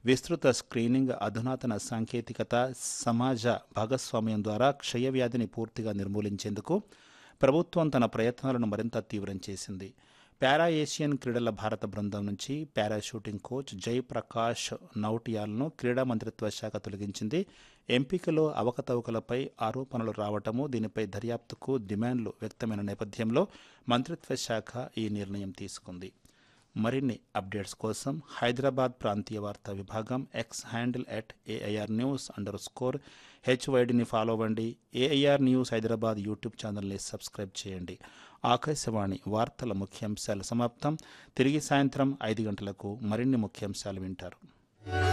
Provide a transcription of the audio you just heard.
విస్తృత స్క్రీనింగ్ అధునాతన సాంకేతికత సమాజ భాగస్వామ్యం ద్వారా క్షయవ్యాధిని పూర్తిగా నిర్మూలించేందుకు ప్రభుత్వం తన ప్రయత్నాలను మరింత తీవ్రం చేసింది పారా ఏషియన్ క్రీడల భారత బృందం నుంచి పారా షూటింగ్ కోచ్ జయప్రకాష్ నౌటియాల్ను క్రీడా మంత్రిత్వ శాఖ తొలగించింది ఎంపికలో అవకతవకలపై ఆరోపణలు రావటము దీనిపై దర్యాప్తుకు డిమాండ్లు వ్యక్తమైన నేపథ్యంలో మంత్రిత్వ శాఖ ఈ నిర్ణయం తీసుకుంది మరిన్ని అప్డేట్స్ కోసం హైదరాబాద్ ప్రాంతీయ వార్తా విభాగం X handle at AIR news underscore హెచ్వైడిని ఫాలో అవ్వండి ఏఐఆర్ న్యూస్ హైదరాబాద్ యూట్యూబ్ ఛానల్ని సబ్స్క్రైబ్ చేయండి ఆకాశవాణి వార్తల ముఖ్యాంశాలు సమాప్తం తిరిగి సాయంత్రం ఐదు గంటలకు మరిన్ని ముఖ్యాంశాలు వింటారు